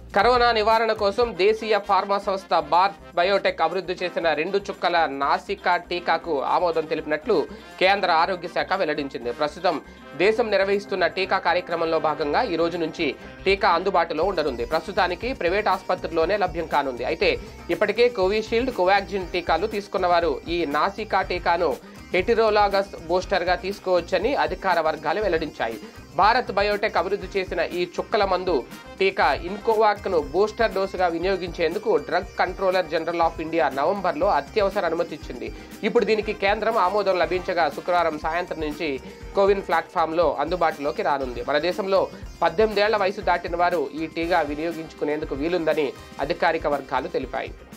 corona నివారణ కోసం దేశీయ ఫార్మా సంస్థ భారత్ బయోటెక్ అభివృద్ధి చేసిన రెండు చుక్కల నాసికా టీకాకు ఆమోదం తెలిపినట్లు కేంద్ర ఆరోగ్య శాఖ వెల్లడించింది ప్రస్తుతం దేశం నిర్వహిస్తున్న టీకా కార్యక్రమంలో భాగంగా ఈ రోజు నుంచి టీకా అందుబాటులో ఉండనుంది ప్రస్తుతానికి ప్రైవేట్ ఆసుపత్రుల్లోనే లభ్యం కానుంది అయితే ఇప్పటికే కోవిషీల్డ్ కోవాక్సిన్ టీకాలు తీసుకున్న వారు ఈ నాసికా టీకాను హెటిరోలాగస్ బూస్టర్గా తీసుకోవచ్చని అధికార వర్గాలు వెల్లడించాయి భారత్ బయోటెక్ అభివృద్ధి చేసిన ఈ చుక్కల మందు టీకా ఇన్కోవాక్ను బూస్టర్ డోసుగా వినియోగించేందుకు drug controller general of India నవంబర్లో అత్యవసర అనుమతి ఇచ్చింది ఇప్పుడు దీనికి కేంద్రం ఆమోదం లభించగా శుక్రవారం సాయంత్రం నుంచి కోవిన్ ప్లాట్ఫామ్లో అందుబాటులోకి రానుంది మన దేశంలో పద్దెనిమిదేళ్ల వయసు దాటిన వారు ఈ టీకా వినియోగించుకునేందుకు వీలుందని అధికారిక వర్గాలు తెలిపాయి